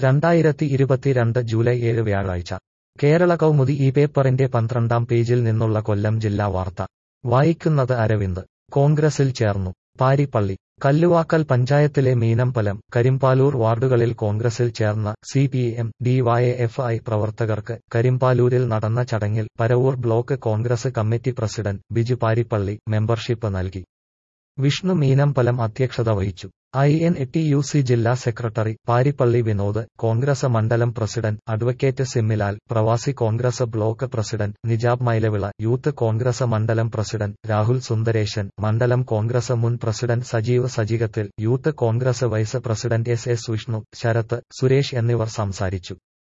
രണ്ടായിരത്തി ഇരുപത്തിരണ്ട് ജൂലൈ ഏഴ് വ്യാഴാഴ്ച കേരള കൗമുദി ഈ പേപ്പറിന്റെ പന്ത്രണ്ടാം പേജിൽ നിന്നുള്ള കൊല്ലം ജില്ലാ വാർത്ത വായിക്കുന്നത് അരവിന്ദ് കോൺഗ്രസിൽ ചേർന്നു പാരിപ്പള്ളി കല്ലുവാക്കൽ പഞ്ചായത്തിലെ മീനമ്പലം കരിമ്പാലൂർ വാർഡുകളിൽ കോൺഗ്രസിൽ ചേർന്ന സി പി എം ഡിവൈഎഫ്ഐ പ്രവർത്തകർക്ക് കരിമ്പാലൂരിൽ നടന്ന ചടങ്ങിൽ Paravur block Congress committee president Biju Parippally membership നൽകി വിഷ്ണു മീനമ്പലം അധ്യക്ഷത വഹിച്ചു I N T U C ജില്ലാ സെക്രട്ടറി പാരിപ്പള്ളി വിനോദ് കോൺഗ്രസ് മണ്ഡലം പ്രസിഡന്റ് അഡ്വക്കേറ്റ് സിമ്മിലാൽ പ്രവാസി Congress block president Nijab Mylavila youth Congress മണ്ഡലം പ്രസിഡന്റ് രാഹുൽ സുന്ദരേശൻ മണ്ഡലം കോൺഗ്രസ് മുൻ president Sajeev Sajikathil youth Congress vice president S S Vishnu Sarath Suresh എന്നിവർ സംസാരിച്ചു